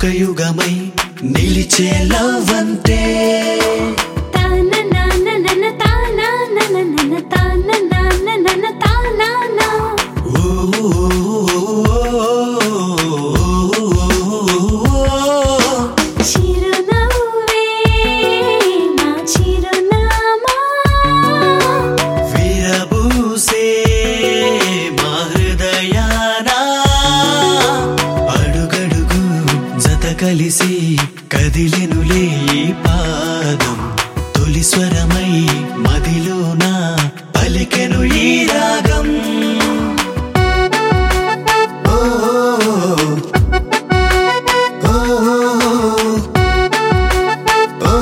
ఒక యుగమై నిలిచే లవ్ అంటే తాననాననన తానానననన తాననాననన తానానా. చిరునవ్వే నా చిరునామా. విరబూసే మా హృదయానా అడుగడుగు జత కలిసి కదిలెనులే ఈ పాదం తొలి స్వరమై మదిలోన పలికెను ఈ రాగం ఓ, ఓ, ఓ,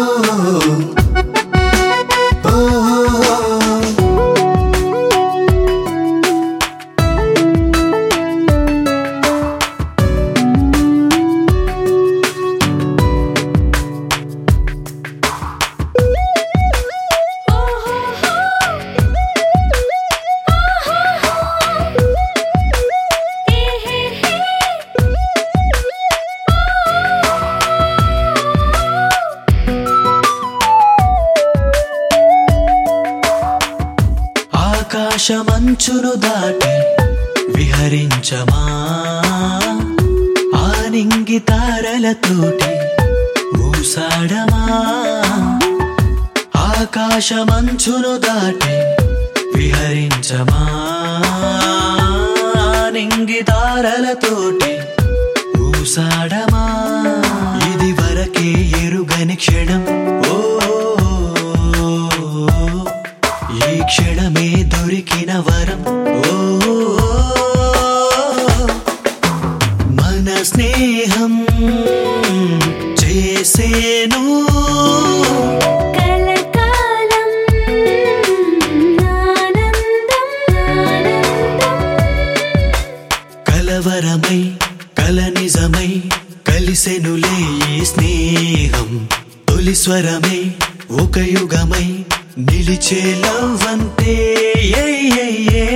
ఓ, ఓ. ఆకాశమంచును దాటి విహరించమా ఆనింగి తారలతోటి ఊసాడమా ఆకాశమంచును దాటి విహరించమా ఆనింగి తారలతోటి ఊసాడమా ఇది వరకే ఎరుగని క్షణం ఓ ఈ క్షణమే దొరికిన వరం ఓ మన స్నేహం చేసేను కలకాలం ఆనందం ఆనందం కలవరమై కల నిజమై కలిసెనులే ఈ స్నేహం తొలి స్వరమై ఒక యుగమై నిలిచే లవ్ అంటే ఏ, ఏ, ఏ.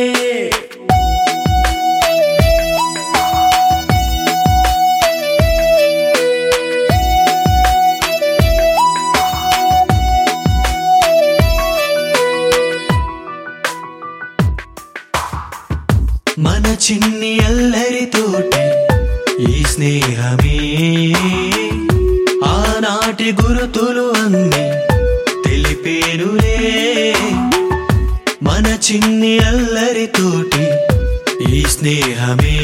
మన చిన్ని అల్లరితోటి ఈ స్నేహమే ఆనాటి గురుతులు అన్ని తెలిపేనులే మన చిన్ని అల్లరితోటి ఈ స్నేహమే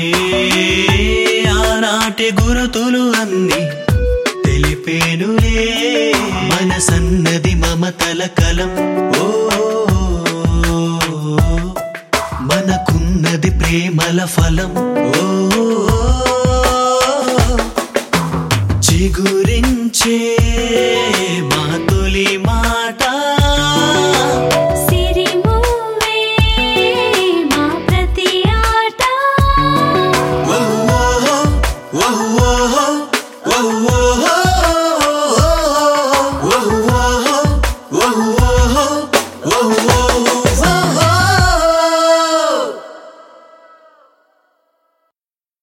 ఆనాటి గురుతులు అన్ని తెలిపేనులే మన సన్నది మమతల కలం ఓ మనకున్నది ప్రేమల ఫలం ఓ చిగురించే మా తొలి మాట సిరిమూవే మా ప్రతి ఆట ఓ, ఓ, ఓ, ఓ, ఓ, ఓ, ఓ, ఓ, ఓ, ఓ, ఓ, ఓ, ఓ, ఓ.